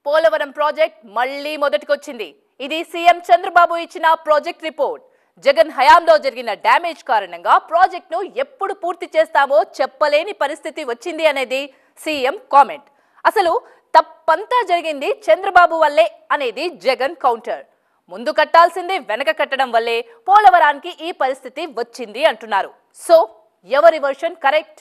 Polavaram project మళ్లీ మొదటికొచ్చింది ఇది CM Chandrababu ఇచ్చిన ప్రాజెక్ట్ రిపోర్ట్ జగన్ హయాంలో జరిగిన డ్యామేజ్ కారణంగా ప్రాజెక్టును ఎప్పుడు పూర్తి చేస్తామో చెప్పలేని పరిస్థితి వచ్చింది అనేది సీఎం కామెంట్ అసలు తప్పంతా జరిగింది చంద్రబాబు వల్లే అనేది జగన్ కౌంటర్ ముందు కట్టాల్సింది వెనక కట్టడం వల్లే పోలవరానికి ఈ పరిస్థితి వచ్చింది అంటున్నారు సో ఎవరి వర్షన్ కరెక్ట్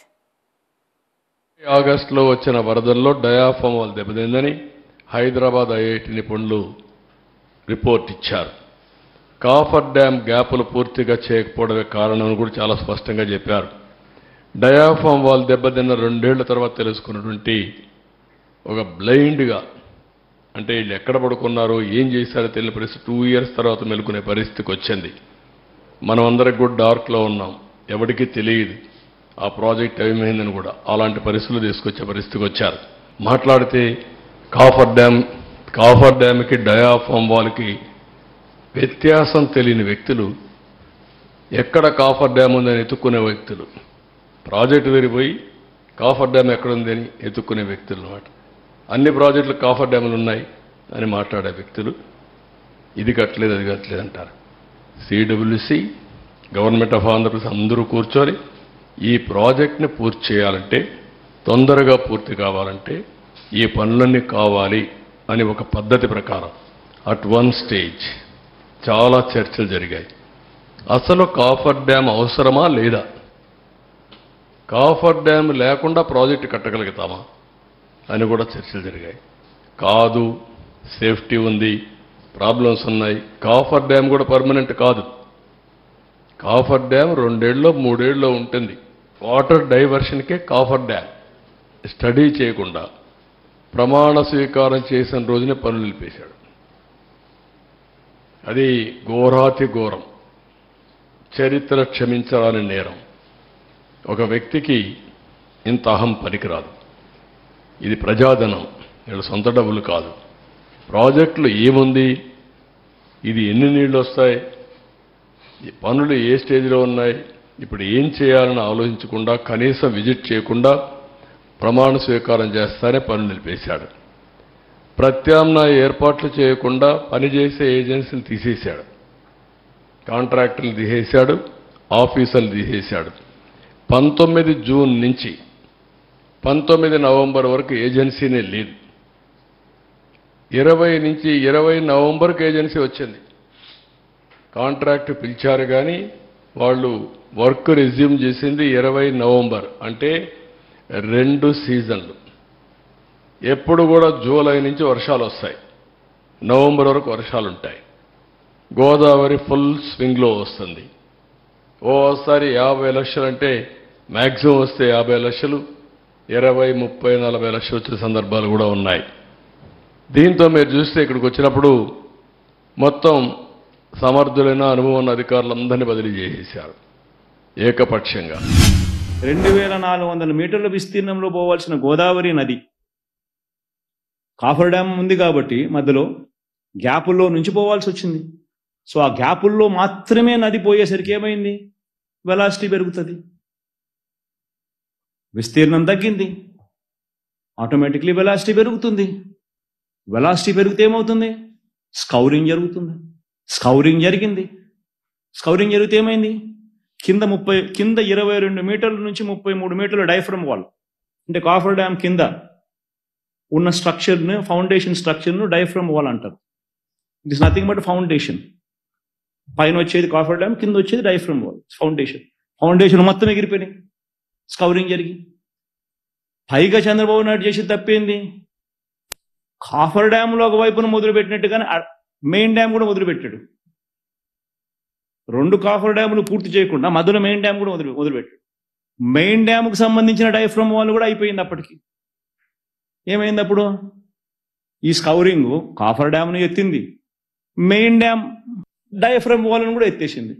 ఆగస్టులో వచ్చిన వరదల్లో డయాఫామ్ వాళ్ళు దెబ్బతిందని హైదరాబాద్ ఐఐటి నిపుణులు రిపోర్ట్ ఇచ్చారు కాఫర్ డ్యామ్ గ్యాపులు పూర్తిగా చేయకపోవడమే కారణం అని కూడా చాలా స్పష్టంగా చెప్పారు డయాఫామ్ వాళ్ళు దెబ్బతిన్న రెండేళ్ల తర్వాత తెలుసుకున్నటువంటి ఒక బ్లైండ్గా అంటే వీళ్ళు ఎక్కడ పడుకున్నారో ఏం చేశారో తెలియని పరిస్థితి టూ ఇయర్స్ తర్వాత మెలుకునే పరిస్థితికి వచ్చింది మనం అందరికి కూడా డార్క్లో ఉన్నాం ఎవరికీ తెలియదు ఆ ప్రాజెక్ట్ ఏమైందని కూడా అలాంటి పరిస్థితులు తీసుకొచ్చే పరిస్థితికి వచ్చారు మాట్లాడితే కాఫర్ డ్యామ్ కాఫర్ డ్యామ్కి డయాఫామ్ వాళ్ళకి వ్యత్యాసం తెలియని వ్యక్తులు ఎక్కడ కాఫర్ డ్యామ్ ఉందని ఎత్తుక్కునే వ్యక్తులు ప్రాజెక్టు విరిపోయి కాఫర్ డ్యామ్ ఎక్కడుంది అని ఎత్తుక్కునే వ్యక్తులు అన్నమాట అన్ని ప్రాజెక్టులు కాఫర్ డ్యాములు ఉన్నాయి అని మాట్లాడే వ్యక్తులు ఇది కట్టలేదు అది కట్టలేదు అంటారు సిడబ్ల్యూసి గవర్నమెంట్ ఆఫ్ ఆంధ్రప్రదేశ్ అందరూ కూర్చొని ఈ ప్రాజెక్ట్ని పూర్తి చేయాలంటే తొందరగా పూర్తి కావాలంటే ఈ పనులన్నీ కావాలి అని ఒక పద్ధతి ప్రకారం అట్ వన్ స్టేజ్ చాలా చర్చలు జరిగాయి అసలు కాఫర్ డ్యామ్ అవసరమా లేదా కాఫర్ డ్యామ్ లేకుండా ప్రాజెక్టు కట్టగలుగుతామా అని కూడా చర్చలు జరిగాయి కాదు సేఫ్టీ ఉంది ప్రాబ్లమ్స్ ఉన్నాయి కాఫర్ డ్యామ్ కూడా పర్మనెంట్ కాదు కాఫర్ డ్యామ్ రెండేళ్ళలో మూడేళ్ళలో ఉంటుంది వాటర్ డైవర్షన్కే కాఫర్ డ్యామ్ స్టడీ చేయకుండా ప్రమాణ స్వీకారం చేసిన రోజునే పనులు నిలిపేశాడు అది ఘోరాతి ఘోరం చరిత్ర క్షమించాలని నేరం ఒక వ్యక్తికి ఇంత అహం పనికిరాదు ఇది ప్రజాధనం వీళ్ళ సొంత డబ్బులు కాదు ప్రాజెక్టులు ఏముంది ఇది ఎన్ని నీళ్ళు వస్తాయి ఈ పనులు ఏ స్టేజ్లో ఉన్నాయి ఇప్పుడు ఏం చేయాలని ఆలోచించకుండా కనీసం విజిట్ చేయకుండా ప్రమాణ స్వీకారం చేస్తానే పనులు నిలిపేశాడు ప్రత్యామ్నాయ ఏర్పాట్లు చేయకుండా పనిచేసే ఏజెన్సీని తీసేశాడు కాంట్రాక్టర్లు తీసేశాడు ఆఫీసర్లు తీసేశాడు పంతొమ్మిది జూన్ నుంచి పంతొమ్మిది నవంబర్ వరకు ఏజెన్సీనే లేదు ఇరవై నుంచి ఇరవై నవంబర్కి ఏజెన్సీ వచ్చింది కాంట్రాక్ట్ పిలిచారు కానీ వాళ్ళు వర్క్ రెజ్యూమ్ చేసింది ఇరవై నవంబర్ అంటే రెండు సీజన్లు ఎప్పుడు కూడా జూలై నుంచి వర్షాలు వస్తాయి నవంబర్ వరకు వర్షాలు ఉంటాయి గోదావరి ఫుల్ స్వింగ్లో వస్తుంది ఓసారి యాభై లక్షలు అంటే మ్యాక్సిమం వస్తే యాభై లక్షలు ఇరవై ముప్పై నలభై లక్షలు వచ్చిన సందర్భాలు కూడా ఉన్నాయి దీంతో మీరు చూస్తే ఇక్కడికి వచ్చినప్పుడు మొత్తం సమర్థులైన అనుభవం ఉన్న అధికారులందరినీ బదిలీ చేసేశారు ఏకపక్షంగా రెండు వేల నాలుగు వందల మీటర్ల విస్తీర్ణంలో పోవాల్సిన గోదావరి నది కాఫర్ డ్యామ్ ఉంది కాబట్టి మధ్యలో గ్యాపుల్లో నుంచి పోవాల్సి వచ్చింది సో ఆ గ్యాపుల్లో మాత్రమే నది పోయేసరికి ఏమైంది వెలాసిటీ పెరుగుతుంది విస్తీర్ణం తగ్గింది ఆటోమేటిక్లీ వెలాసిటీ పెరుగుతుంది వెలాసిటీ పెరిగితే ఏమవుతుంది స్కౌరింగ్ జరుగుతుంది స్కౌరింగ్ జరిగింది స్కౌరింగ్ జరిగితే ఏమైంది కింద ముప్పై కింద ఇరవై రెండు మీటర్ల నుంచి ముప్పై మూడు మీటర్ల డైఫ్రమ్ వాల్ అంటే కాఫర్ డ్యామ్ కింద ఉన్న స్ట్రక్చర్ను ఫౌండేషన్ స్ట్రక్చర్ను డైఫ్రమ్ వాల్ అంటారు it is nothing but foundation పైన వచ్చేది కాఫర్ డ్యామ్ కింద వచ్చేది డైఫ్రమ్ వాల్ ఫౌండేషన్ ఫౌండేషన్ మొత్తం ఎగిరిపోయినాయి స్కౌరింగ్ జరిగి పైగా చంద్రబాబు నాయుడు చేసి తప్పేంది కాఫర్ డ్యామ్లో ఒకవైపున మొదలుపెట్టినట్టుగానే మెయిన్ డ్యామ్ కూడా మొదలుపెట్టాడు రెండు కాఫర్ డ్యాములు పూర్తి చేయకుండా మధ్యలో మెయిన్ డ్యామ్ కూడా మొదలు మొదలుపెట్టాడు మెయిన్ డ్యామ్కు సంబంధించిన డైఫ్రమ్ వాల్ కూడా అయిపోయింది అప్పటికి ఏమైంది అప్పుడు ఈ స్కౌరింగ్ కాఫర్ డ్యామ్ను ఎత్తింది మెయిన్ డ్యామ్ డైఫ్రమ్ వాల్ను కూడా ఎత్తేసింది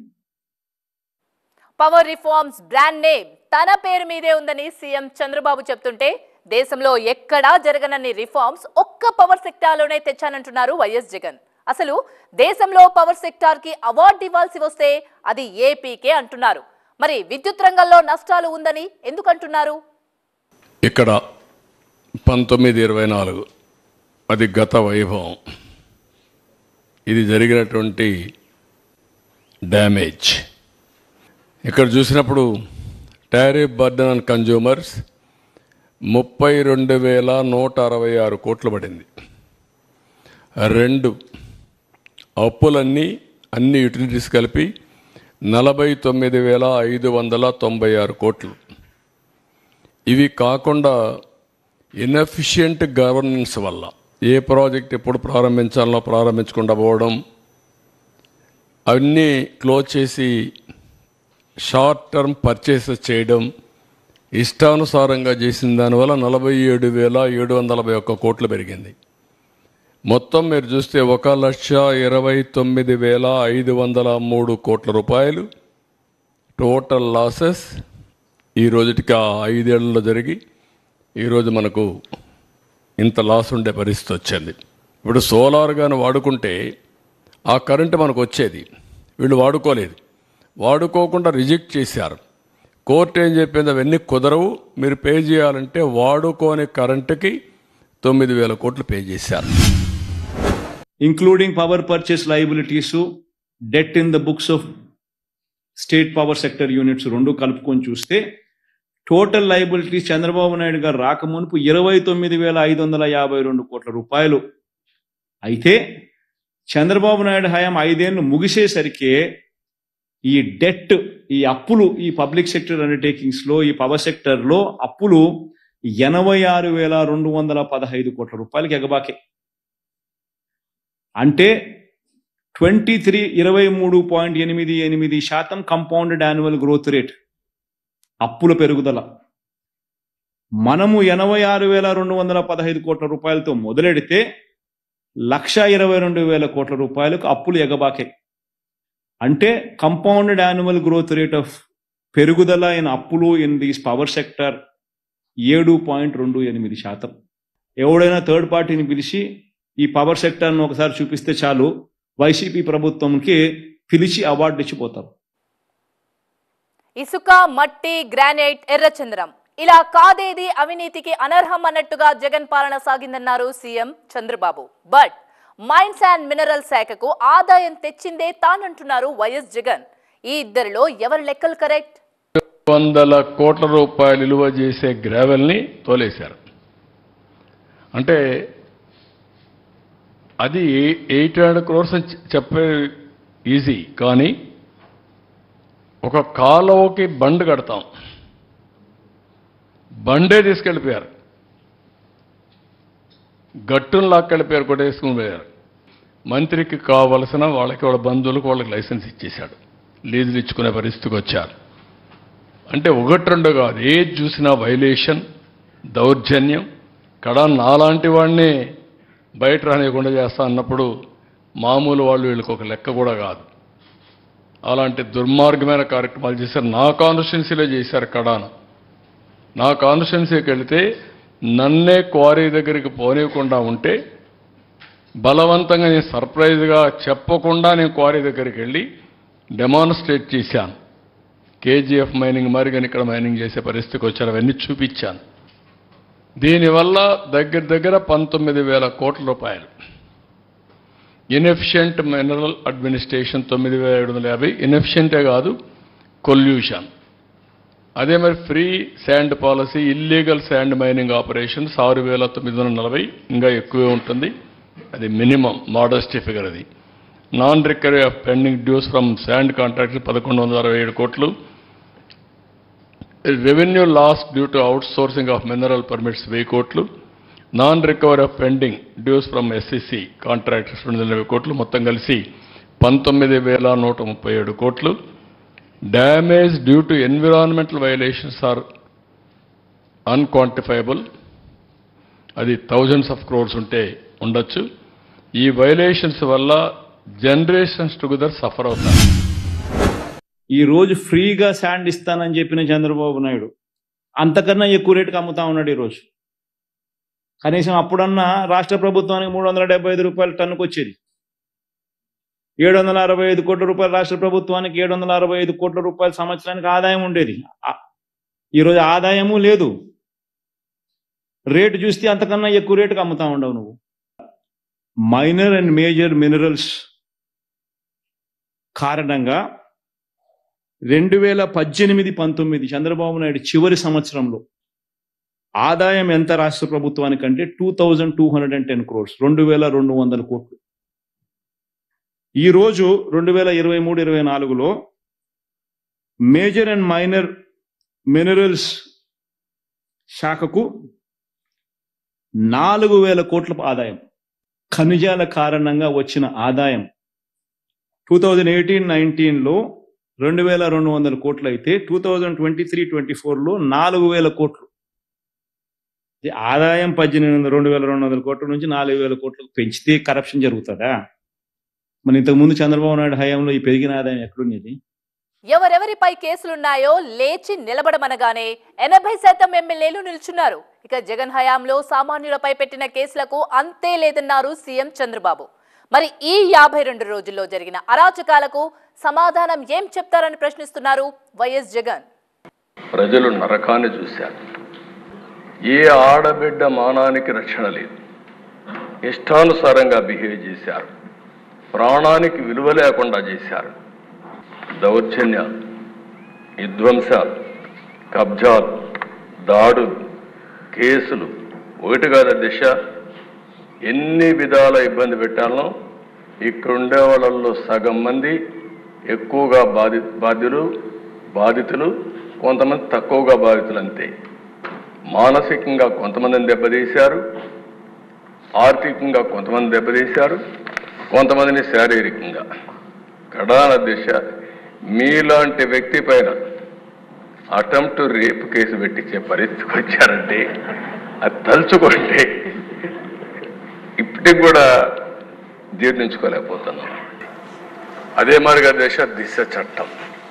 పవర్ రిఫార్మ్స్ బ్రాండ్ నేమ్ తన పేరు మీదే ఉందని సీఎం చంద్రబాబు చెప్తుంటే దేశంలో ఎక్కడా జరగనన్ని రిఫార్మ్స్ ఒక్క పవర్ సెక్టార్లోనే తెచ్చానంటున్నారు వైఎస్ జగన్ అసలు దేశంలో పవర్ సెక్టార్ కి అవార్డు ఇవ్వాల్సి వస్తే అది ఏపీకే అంటున్నారు మరి విద్యుత్ రంగంలో నష్టాలు ఉందని ఎందుకు అంటున్నారు ఇక్కడ పంతొమ్మిది ఇరవై నాలుగు అది గత వైభవం ఇది జరిగినటువంటి డ్యామేజ్ ఇక్కడ చూసినప్పుడు టారిఫ్ బర్డన్ ఆన్ కన్జ్యూమర్స్ ముప్పై రెండు వేల నూట అరవై ఆరు కోట్లు పడింది రెండు అప్పులన్నీ అన్ని యూటిలిటీస్ కలిపి నలభై తొమ్మిది వేల ఐదు వందల తొంభై ఆరు కోట్లు ఇవి కాకుండా ఇన్ఎఫిషియంట్ గవర్నెన్స్ వల్ల ఏ ప్రాజెక్ట్ ఎప్పుడు ప్రారంభించాలో ప్రారంభించకుండా పోవడం అవన్నీ క్లోజ్ చేసి షార్ట్ టర్మ్ పర్చేసెస్ చేయడం ఇష్టానుసారంగా చేసిన దానివల్ల నలభై ఏడు వేల ఏడు వందల ఒక్క కోట్లు పెరిగింది మొత్తం మీరు చూస్తే ఒక లక్ష ఇరవై తొమ్మిది వేల ఐదు వందల మూడు కోట్ల రూపాయలు టోటల్ లాసెస్ ఈ రోజుటికి ఆ ఐదేళ్లలో జరిగి ఈరోజు మనకు ఇంత లాస్ ఉండే పరిస్థితి వచ్చింది ఇప్పుడు సోలార్ కానీ వాడుకుంటే ఆ కరెంటు మనకు వచ్చేది వీళ్ళు వాడుకోలేదు వాడుకోకుండా రిజెక్ట్ చేశారు కోర్టు ఏం చెప్పింది అవన్నీ కుదరవు మీరు పే చేయాలంటే వాడుకోని కరెంటుకి తొమ్మిది వేల కోట్లు పే చేశారు including power purchase liabilities debt in the books of state power sector units రెండు కలుపుకొని చూస్తే టోటల్ లైబిలిటీస్ చంద్రబాబు నాయుడు గారు రాకమునుపు ఇరవై తొమ్మిది వేల ఐదు వందల యాభై రెండు కోట్ల రూపాయలు అయితే చంద్రబాబు నాయుడు హయాం ఐదేళ్లు ముగిసేసరికి ఈ డెట్ ఈ అప్పులు ఈ పబ్లిక్ సెక్టర్ అండర్టేకింగ్స్ లో ఈ పవర్ సెక్టర్ లో అప్పులు ఎనభై ఆరు వేల రెండు వందల పదహైదు కోట్ల రూపాయలకి ఎగబాకే అంటే ట్వంటీ త్రీ ఇరవై మూడు పాయింట్ ఎనిమిది ఎనిమిది శాతం కంపౌండెడ్ యాన్యువల్ గ్రోత్ రేట్ అప్పుల పెరుగుదల మనము ఎనభై ఆరు వేల రెండు వందల పదహైదు కోట్ల రూపాయలతో మొదలెడితే లక్ష ఇరవై రెండు వేల కోట్ల రూపాయలకు అప్పులు ఎగబాకే అంటే compounded annual growth rate of పెరుగుదల ఇన్ అప్పులు ఇన్ దీస్ పవర్ సెక్టర్ ఏడు పాయింట్ రెండు ఎనిమిది శాతం ఎవడైనా థర్డ్ పార్టీని పిలిచి ఈ పవర్ సెక్టర్ను ఒకసారి చూపిస్తే చాలు వైసీపీ ప్రభుత్వంకి పిలిచి అవార్డు ఇచ్చిపోతారు ఇసుక మట్టి గ్రానైట్ ఎర్రచంద్రం ఇలా కాదేది అవినీతికి అనర్హం అన్నట్టుగా జగన్ పాలన సాగిందన్నారు CM Chandrababu but mines and mineral శాఖకు ఆదాయం తెచ్చిందే తానంటున్నారు వైఎస్ జగన్ ఈ ఇద్దరిలో ఎవరి లెక్కలు కరెక్ట్ వందల కోట్ల రూపాయలు విలువ చేసే గ్రావెల్ని తోలేశారు అంటే అది ఎయిట్ హండ్రెడ్ క్రోర్స్ అని చె- చెప్పే ఈజీ కానీ ఒక కాలువకి బండ్ కడతాం బండే తీసుకెళ్ళిపోయారు గట్టును లాక్కెళ్ళిపోయారు కొట్టేసుకుని పోయారు మంత్రికి కావలసిన వాళ్ళకి వాళ్ళ బంధువులకు వాళ్ళకి లైసెన్స్ ఇచ్చేశాడు లీజులు ఇచ్చుకునే పరిస్థితికి వచ్చారు అంటే ఒకటి రెండు కాదు ఏది చూసినా వైలేషన్ దౌర్జన్యం కడ నాలాంటి వాడిని బయట రానియకుండా చేస్తా అన్నప్పుడు మామూలు వాళ్ళు వీళ్ళకి ఒక లెక్క కూడా కాదు అలాంటి దుర్మార్గమైన కార్యక్రమాలు చేశారు నా కాన్స్టిట్యున్సీలో చేశారు కడాను నా కాన్స్టిట్యున్సీకి వెళితే నన్నే క్వారీ దగ్గరికి పోనీయకుండా ఉంటే బలవంతంగా నేను సర్ప్రైజ్గా చెప్పకుండా నేను క్వారీ దగ్గరికి వెళ్ళి డెమాన్స్ట్రేట్ చేశాను కేజీఎఫ్ మైనింగ్ మరి కానీ ఇక్కడ మైనింగ్ చేసే పరిస్థితికి వచ్చారు అవన్నీ చూపించాను దీనివల్ల దగ్గర దగ్గర పంతొమ్మిది వేల కోట్ల రూపాయలు ఇన్ఎఫిషియంట్ మినరల్ అడ్మినిస్ట్రేషన్ తొమ్మిది వేల ఏడు వందల యాభై ఇన్ఎఫిషియంటే కాదు కొల్యూషన్ అదే మరి free sand policy illegal sand mining operations ఆరు వేల తొమ్మిది వందల నలభై ఇంకా ఎక్కువే ఉంటుంది అది మినిమం మోడస్టీ ఫిగర్ అది non recovery of pending dues from sand contracts పదకొండు వందల అరవై ఏడు కోట్లు revenue loss due to outsourcing of mineral permits వెయ్యి కోట్లు non recovery of pending dues from SCC contractors రెండు వందల ఇరవై కోట్లు మొత్తం కలిసి పంతొమ్మిది వేల నూట ముప్పై ఏడు కోట్లు damage due to environmental violations are unquantifiable అది థౌజండ్స్ ఆఫ్ క్రోర్స్ ఉంటే ఉండొచ్చు ఈ వైలేషన్స్ వల్ల జనరేషన్స్ టుగెదర్ సఫర్ అవుతారు ఈ రోజు ఫ్రీగా శాండ్ ఇస్తానని చెప్పిన చంద్రబాబు నాయుడు అంతకన్నా ఎక్కువ రేటుకి అమ్ముతా ఉన్నాడు ఈ రోజు కనీసం అప్పుడన్నా రాష్ట్ర ప్రభుత్వానికి మూడు వందల డెబ్బై ఐదు రూపాయల టన్నుకు వచ్చేది ఏడు వందల అరవై ఐదు కోట్ల రూపాయలు రాష్ట్ర ప్రభుత్వానికి ఏడు వందల అరవై ఐదు కోట్ల రూపాయల సంవత్సరానికి ఆదాయం ఉండేది ఆ- ఈరోజు ఆదాయము లేదు రేటు చూస్తే అంతకన్నా ఎక్కువ రేటుకి అమ్ముతా ఉండవు నువ్వు మైనర్ అండ్ మేజర్ మినరల్స్ కారణంగా రెండు వేల పద్దెనిమిది పంతొమ్మిది చంద్రబాబు నాయుడు చివరి సంవత్సరంలో ఆదాయం ఎంత రాష్ట్ర ప్రభుత్వానికంటే two thousand two hundred and ten crores రెండు వేల రెండు వందల కోట్లు ఈ రోజు రెండు వేల ఇరవై మూడు ఇరవై నాలుగులో మేజర్ అండ్ మైనర్ మినరల్స్ శాఖకు నాలుగు వేల కోట్ల ఆదాయం ఖనిజాల కారణంగా వచ్చిన ఆదాయం టూ థౌజండ్ ఎయిటీన్ నైన్టీన్లో రెండు వేల రెండు వందల కోట్లు అయితే two thousand twenty three twenty ఫోర్లో నాలుగు వేల కోట్లు ఇది ఆదాయం పద్దెనిమిది వందల రెండు వేల రెండు వందల కోట్ల నుంచి నాలుగు వేల కోట్లకు పెంచితే కరప్షన్ జరుగుతుందా మరి ఇంతకుముందు చంద్రబాబు నాయుడు హయాంలో ఈ పెరిగిన ఆదాయం ఎక్కడుంది ఎవరెవరిపై కేసులున్నాయో లేచి నిలబడమనగానే ఎనభై శాతం ఎమ్మెల్యేలు నిల్చున్నారు ఇక జగన్ హయాంలో సామాన్యులపై పెట్టిన కేసులకు అంతే లేదన్నారు సీఎం చంద్రబాబు మరి ఈ యాభై రెండు రోజుల్లో జరిగిన అరాచకాలకు సమాధానం ఏం చెప్తారని ప్రశ్నిస్తున్నారు వైఎస్ జగన్ ప్రజలు నరకాన్ని చూశారు ఏ ఆడబిడ్డ మానానికి రక్షణ లేదు ఇష్టానుసారంగా బిహేవ్ చేశారు ప్రాణానికి విలువ లేకుండా చేశారు దౌర్జన్యాలు విధ్వంసాలు కబ్జాలు దాడులు కేసులు ఒకటి కాదు దిశ ఎన్ని విధాల ఇబ్బంది పెట్టాలనో ఇక్కడ ఉండే వాళ్ళల్లో సగం మంది ఎక్కువగా బాధి బాధ్యులు బాధితులు కొంతమంది తక్కువగా బాధితులు అంతే మానసికంగా కొంతమందిని దెబ్బతీశారు ఆర్థికంగా కొంతమంది దెబ్బతీశారు కొంతమందిని శారీరకంగా ప్రధాన దిశ మీలాంటి వ్యక్తి పైన అటెంప్ట్ రేప్ కేసు పెట్టించే పరిస్థితికి వచ్చారంటే అది తలుచుకుంటే ఇప్పటికి కూడా జీర్ణించుకోలేకపోతున్నాం అదే మరిగా దిశ దిశ చట్టం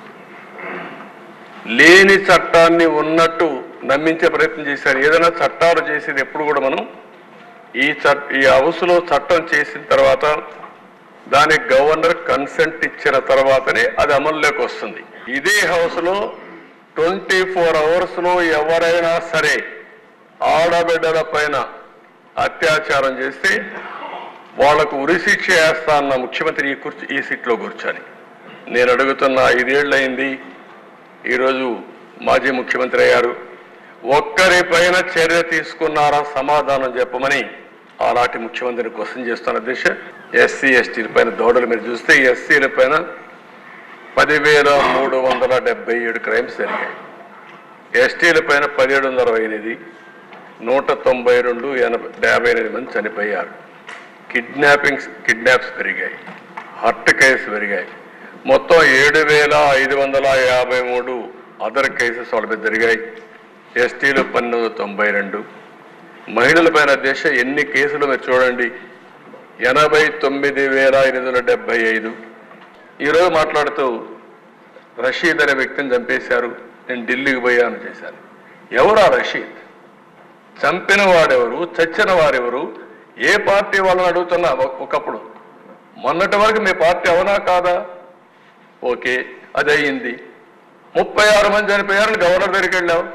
లేని చట్టాన్ని ఉన్నట్టు నమ్మించే ప్రయత్నం చేశారు ఏదైనా చట్టాలు చేసేది ఎప్పుడు కూడా మనం ఈ చట్ ఈ హౌస్లో చట్టం చేసిన తర్వాత దానికి గవర్నర్ కన్సెంట్ ఇచ్చిన తర్వాతనే అది అమల్లోకి వస్తుంది ఇదే హౌస్లో ట్వంటీ ఫోర్ అవర్స్లో ఎవరైనా సరే ఆడబిడ్డల పైన అత్యాచారం చేస్తే వాళ్లకు ఉరిశిక్ష వేస్తా అన్న ముఖ్యమంత్రి ఈ కుర్చీ ఈ సీట్లో కూర్చొని నేను అడుగుతున్న ఐదేళ్లయింది ఈరోజు మాజీ ముఖ్యమంత్రి అయ్యారు ఒక్కరి పైన చర్య తీసుకున్నారా సమాధానం చెప్పమని ఆనాటి ముఖ్యమంత్రిని క్వశ్చన్ చేస్తున్న దిశ ఎస్సీ ఎస్టీల పైన దౌడలు మీరు చూస్తే ఎస్సీల పైన పదివేల మూడు వందల డెబ్బై ఏడు క్రైమ్స్ జరిగాయి ఎస్టీల పైన పదిహేడు వందల అరవై ఎనిమిది నూట తొంభై రెండు ఎనభై యాభై ఎనిమిది మంది చనిపోయారు కిడ్నాపింగ్స్ కిడ్నాప్స్ పెరిగాయి హర్ట్ కేసు పెరిగాయి మొత్తం ఏడు వేల ఐదు వందల యాభై మూడు అదర్ కేసెస్ వాళ్ళ మీద జరిగాయి ఎస్టీలు పన్నెండు తొంభై రెండు మహిళల పైన దేశ ఎన్ని కేసులు మీరు చూడండి ఎనభై తొమ్మిది వేల ఎనిమిది వందల డెబ్బై ఐదు ఈరోజు మాట్లాడుతూ రషీద్ అనే వ్యక్తిని చంపేశారు నేను ఢిల్లీకి పోయాను చేశాను ఎవరా రషీద్ చంపిన వాడెవరు చచ్చిన వారెవరు ఏ పార్టీ వాళ్ళని అడుగుతున్నా ఒక- ఒకప్పుడు మొన్నటి వరకు మీ పార్టీ అవునా కాదా ఓకే అది అయ్యింది ముప్పై ఆరు మంది చనిపోయారని గవర్నర్ దగ్గరికి వెళ్ళావు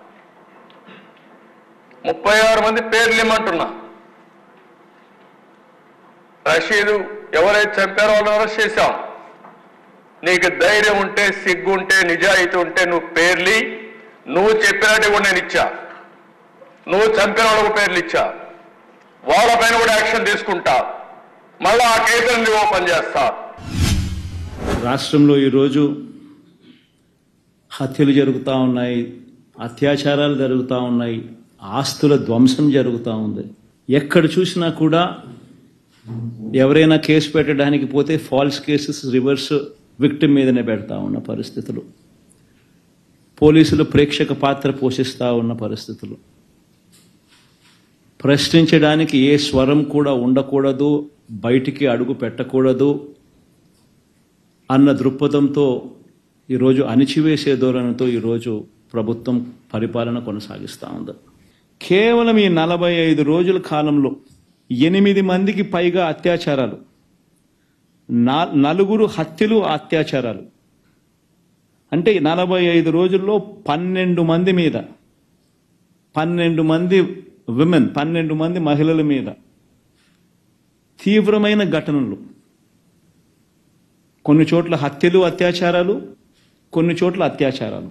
ముప్పై ఆరు మంది పేర్లు ఇమ్మంటున్నా రషీదు ఎవరైతే చంపారో వాళ్ళని అరెస్ట్ చేశాం నీకు ధైర్యం ఉంటే సిగ్గు ఉంటే నిజాయితీ ఉంటే నువ్వు పేర్లి నువ్వు చెప్పినట్టు కూడా నేను ఇచ్చా నువ్వు చంపిన వాళ్ళకు పేర్లు ఇచ్చా వాళ్ళపైన కూడా యాక్షన్ తీసుకుంటా మళ్ళా ఆ కేసులను నువ్వు ఓపెన్ చేస్తా రాష్ట్రంలో ఈరోజు హత్యలు జరుగుతూ ఉన్నాయి అత్యాచారాలు జరుగుతూ ఉన్నాయి ఆస్తుల ధ్వంసం జరుగుతూ ఉంది ఎక్కడ చూసినా కూడా ఎవరైనా కేసు పెట్టడానికి పోతే ఫాల్స్ కేసెస్ రివర్స్ విక్టిమ్ మీదనే పెడతా ఉన్న పరిస్థితులు పోలీసులు ప్రేక్షక పాత్ర పోషిస్తూ ఉన్న పరిస్థితులు ప్రశ్నించడానికి ఏ స్వరం కూడా ఉండకూడదు బయటికి అడుగు పెట్టకూడదు అన్న దృక్పథంతో ఈరోజు అణిచివేసే ధోరణితో ఈరోజు ప్రభుత్వం పరిపాలన కొనసాగిస్తూ ఉంది కేవలం ఈ నలభై ఐదు రోజుల కాలంలో ఎనిమిది మందికి పైగా అత్యాచారాలు నా- నలుగురు హత్యలు అత్యాచారాలు అంటే నలభై ఐదు రోజుల్లో పన్నెండు మంది మీద పన్నెండు మంది విమెన్ పన్నెండు మంది మహిళల మీద తీవ్రమైన ఘటనలు కొన్ని చోట్ల హత్యలు అత్యాచారాలు కొన్ని చోట్ల అత్యాచారాలు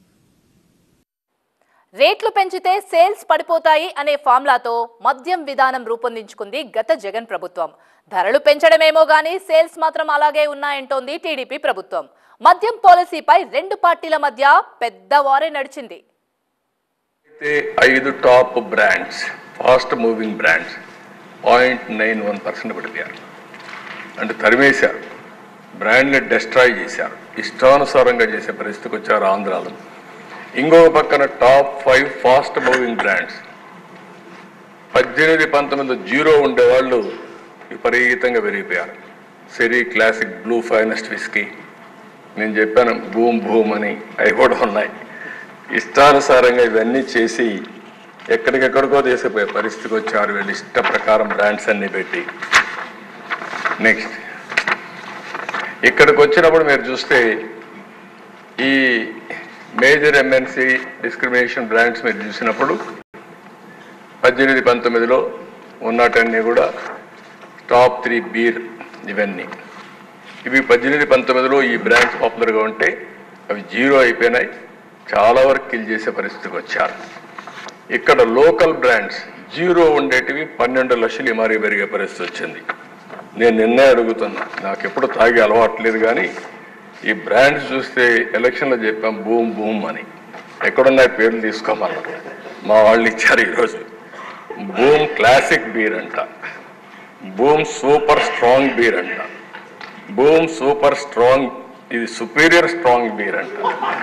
రేట్లు పెంచితే సేల్స్ పడిపోతాయి అనే ఫార్ములాతో మద్యం విధానం రూపొందించుకుంది గత జగన్ ప్రభుత్వం ధరలు పెంచడమేమో గానీ సేల్స్ మాత్రం అలాగే ఉన్నాయంటోంది టీడీపీ ప్రభుత్వం మద్యం పాలసీపై రెండు పార్టీల మధ్య పెద్ద వారే నడిచింది అయితే ఐదు top brands fast moving brands point nine one percent పడిపోయారు అంటే తరిమేశారు బ్రాండ్ని డెస్ట్రాయ్ చేశారు ఇష్టానుసారంగా చేసే పరిస్థితికి వచ్చారు ఆంధ్రాలో ఇంకొక పక్కన top five fast moving brands పద్దెనిమిది పంతొమ్మిది జీరో ఉండేవాళ్ళు విపరీతంగా పెరిగిపోయారు సెరీ క్లాసిక్ బ్లూ ఫైనస్ట్ విస్కీ నేను చెప్పాను భూమ్ భూమ్ అని అవి కూడా ఉన్నాయి ఇష్టానుసారంగా ఇవన్నీ చేసి ఎక్కడికెక్కడికో తీసిపోయే పరిస్థితికి వచ్చారు వీళ్ళు ఇష్ట ప్రకారం బ్రాండ్స్ అన్ని పెట్టి నెక్స్ట్ ఇక్కడికి వచ్చినప్పుడు మీరు చూస్తే ఈ మేజర్ ఎంఎన్సి డిస్క్రిమినేషన్ బ్రాండ్స్ మీరు చూసినప్పుడు పద్దెనిమిది పంతొమ్మిదిలో ఉన్నటన్నీ కూడా టాప్ త్రీ బీర్ ఇవన్నీ ఇవి పద్దెనిమిది పంతొమ్మిదిలో ఈ బ్రాండ్స్ పాపులర్గా ఉంటే అవి జీరో అయిపోయినాయి చాలా వరకు కిల్ చేసే పరిస్థితికి వచ్చారు ఇక్కడ లోకల్ బ్రాండ్స్ జీరో ఉండేటివి పన్నెండు లక్షలు ఇమారి పెరిగే పరిస్థితి వచ్చింది నేను నిన్నే అడుగుతున్నా నాకు ఎప్పుడు తాగే అలవాట్లేదు కానీ ఈ బ్రాండ్స్ చూస్తే ఎలక్షన్లో చెప్పాం బూమ్ బూమ్ అని ఎక్కడున్నాయి పేర్లు తీసుకోమన్నా మా వాళ్ళు ఇచ్చారు ఈరోజు బూమ్ క్లాసిక్ బీర్ అంట బూమ్ సూపర్ స్ట్రాంగ్ బీర్ అంట బూమ్ సూపర్ స్ట్రాంగ్ ఇది సుపీరియర్ స్ట్రాంగ్ బీర్ అంట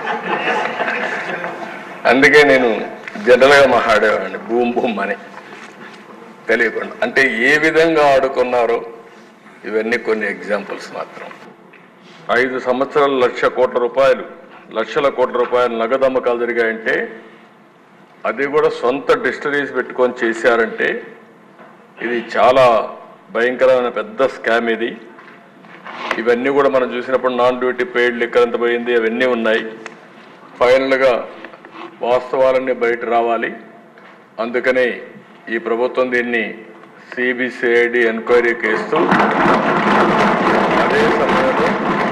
అందుకే నేను జనరల్గా మాట్లాడేవాడిని బూమ్ బూమ్ అని తెలియకుండా అంటే ఏ విధంగా ఆడుకున్నారో ఇవన్నీ కొన్ని ఎగ్జాంపుల్స్ మాత్రం ఐదు సంవత్సరాలు లక్ష కోట్ల రూపాయలు లక్షల కోట్ల రూపాయలు నగదు అమ్మకాలు జరిగాయంటే అది కూడా సొంత డిస్టరీస్ పెట్టుకొని చేశారంటే ఇది చాలా భయంకరమైన పెద్ద స్కామ్ ఇది ఇవన్నీ కూడా మనం చూసినప్పుడు నాన్ డ్యూటీ పెయిడ్ లిక్కర్ ఎంత పోయింది అవన్నీ ఉన్నాయి ఫైనల్గా వాస్తవాలన్నీ బయట రావాలి అందుకనే ఈ ప్రభుత్వం దీన్ని సిబిసిఐడి ఎంక్వైరీకి ఇస్తూ అదే సమయంలో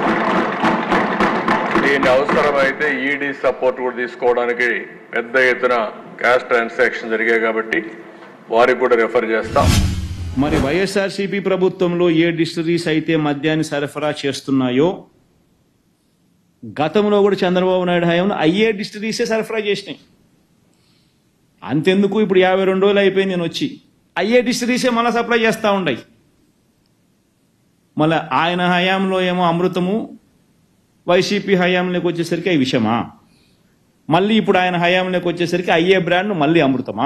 దీన్ని అవసరమైతే ఈడీ సపోర్ట్ కూడా తీసుకోవడానికి పెద్ద ఎత్తున క్యాష్ ట్రాన్సాక్షన్ జరిగాయి కాబట్టి వారికి కూడా రెఫర్ చేస్తాం మరి వైఎస్ఆర్సీపీ ప్రభుత్వంలో ఏ డిస్టరీస్ అయితే మద్యాన్ని సరఫరా చేస్తున్నాయో గతంలో కూడా చంద్రబాబు నాయుడు హయాంలో అయ్యే డిస్టరీసే సరఫరా చేసినాయి అంతెందుకు ఇప్పుడు యాభై రెండు రోజులు అయిపోయింది నేను వచ్చి అయ్యే డిస్టరీసే మళ్ళీ సప్లై చేస్తూ ఉన్నాయి మళ్ళీ ఆయన హయాంలో ఏమో అమృతము వైసీపీ హయాంలోకి వచ్చేసరికి అవి విషమా మళ్ళీ ఇప్పుడు ఆయన హయాంలోకి వచ్చేసరికి అయ్యే బ్రాండ్ మళ్ళీ అమృతమా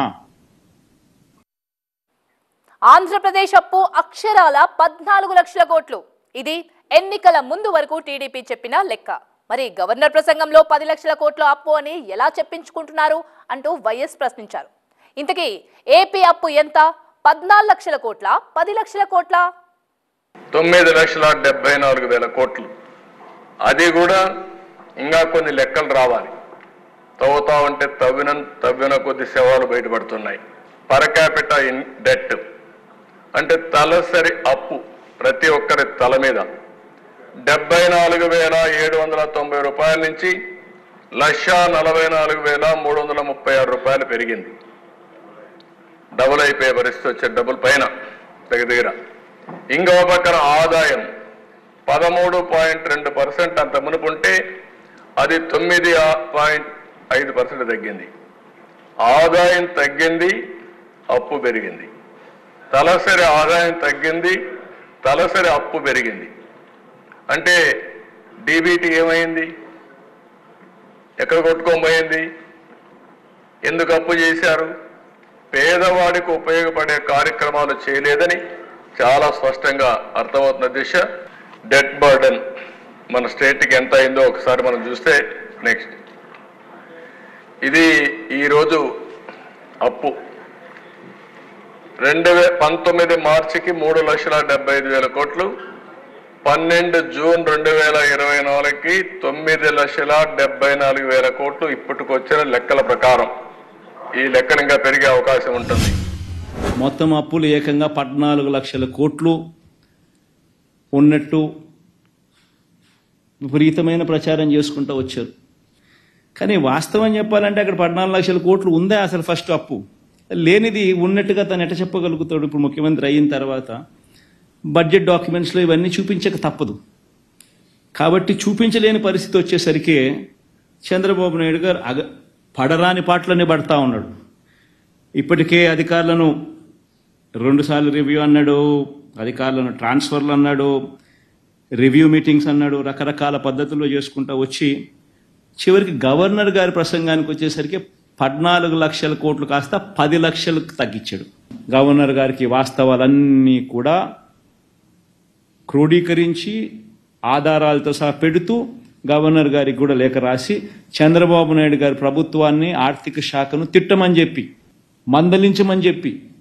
ఆంధ్రప్రదేశ్ అప్పు అక్షరాల పద్నాలుగు లక్షల కోట్లు ఇది ఎన్నికల ముందు వరకు టీడీపీ చెప్పిన లెక్క మరి గవర్నర్ ప్రసంగంలో పది లక్షల కోట్ల అప్పు అని ఎలా చెప్పించుకుంటున్నారు అంటూ వైఎస్ ప్రశ్నించారు ఇంతకీ ఏపీ అప్పు ఎంత పద్నాలుగు లక్షల కోట్ల పది లక్షల కోట్ల తొమ్మిది లక్షల డెబ్బై నాలుగు వేల కోట్లు అది కూడా ఇంకా కొన్ని లెక్కలు రావాలి తవ్వుతా ఉంటే తవ్విన తవ్విన కొద్ది శవాలు బయటపడుతున్నాయి పర్ క్యాపిటల్ ఇన్ డెట్ అంటే తలసరి అప్పు ప్రతి ఒక్కరి తల మీద డెబ్బై నాలుగు వేల ఏడు వందల తొంభై రూపాయల నుంచి లక్ష నలభై నాలుగు వేల మూడు వందల ముప్పై ఆరు రూపాయలు పెరిగింది డబుల్ అయిపోయే పరిస్థితి వచ్చే డబుల్ పైన దగ్గర దగ్గర ఇంకో పక్కన ఆదాయం పదమూడు పాయింట్ రెండు పర్సెంట్ అంత మునుపుంటే అది తొమ్మిది పాయింట్ ఐదు పర్సెంట్ తగ్గింది ఆదాయం తగ్గింది అప్పు పెరిగింది తలసరి ఆదాయం తగ్గింది తలసరి అప్పు పెరిగింది అంటే డీబీటీ ఏమైంది ఎక్కడ కొట్టుకోబోయింది ఎందుకు అప్పు చేశారు పేదవాడికి ఉపయోగపడే కార్యక్రమాలు చేయలేదని చాలా స్పష్టంగా అర్థమవుతున్న దిశ డెట్ బర్డన్ మన స్టేట్కి ఎంత అయిందో ఒకసారి మనం చూస్తే నెక్స్ట్ ఇది ఈరోజు అప్పు రెండు వే పంతొమ్మిది మార్చికి మూడు లక్షల డెబ్బై ఐదు వేల కోట్లు పన్నెండు జూన్ రెండు వేల ఇరవై నాలుగుకి తొమ్మిది లక్షల డెబ్బై నాలుగు వేల కోట్లు ఇప్పటికొచ్చిన లెక్కల ప్రకారం ఈ లెక్కలు ఇంకా పెరిగే అవకాశం ఉంటుంది మొత్తం అప్పులు ఏకంగా పద్నాలుగు లక్షల కోట్లు ఉన్నట్టు విపరీతమైన ప్రచారం చేసుకుంటూ వచ్చారు కానీ వాస్తవం చెప్పాలంటే అక్కడ పద్నాలుగు లక్షల కోట్లు ఉందా అసలు ఫస్ట్ అప్పు లేనిది ఉన్నట్టుగా తను ఎట చెప్పగలుగుతాడు ఇప్పుడు ముఖ్యమంత్రి అయిన తర్వాత బడ్జెట్ డాక్యుమెంట్స్లో ఇవన్నీ చూపించక తప్పదు కాబట్టి చూపించలేని పరిస్థితి వచ్చేసరికి చంద్రబాబు నాయుడు గారు అగ పడరాని పాటలనే పడతా ఉన్నాడు ఇప్పటికే అధికారులను రెండుసార్లు రివ్యూ అన్నాడు అధికారులను ట్రాన్స్ఫర్లు అన్నాడు రివ్యూ మీటింగ్స్ అన్నాడు రకరకాల పద్ధతుల్లో చేసుకుంటూ వచ్చి చివరికి గవర్నర్ గారి ప్రసంగానికి వచ్చేసరికి పద్నాలుగు లక్షల కోట్లు కాస్త పది లక్షలకు తగ్గించాడు గవర్నర్ గారికి వాస్తవాలన్నీ కూడా క్రోడీకరించి ఆధారాలతో సహా పెడుతూ గవర్నర్ గారికి కూడా లేఖ రాసి చంద్రబాబు నాయుడు గారి ప్రభుత్వాన్ని ఆర్థిక శాఖను తిట్టమని చెప్పి మందలించమని చెప్పి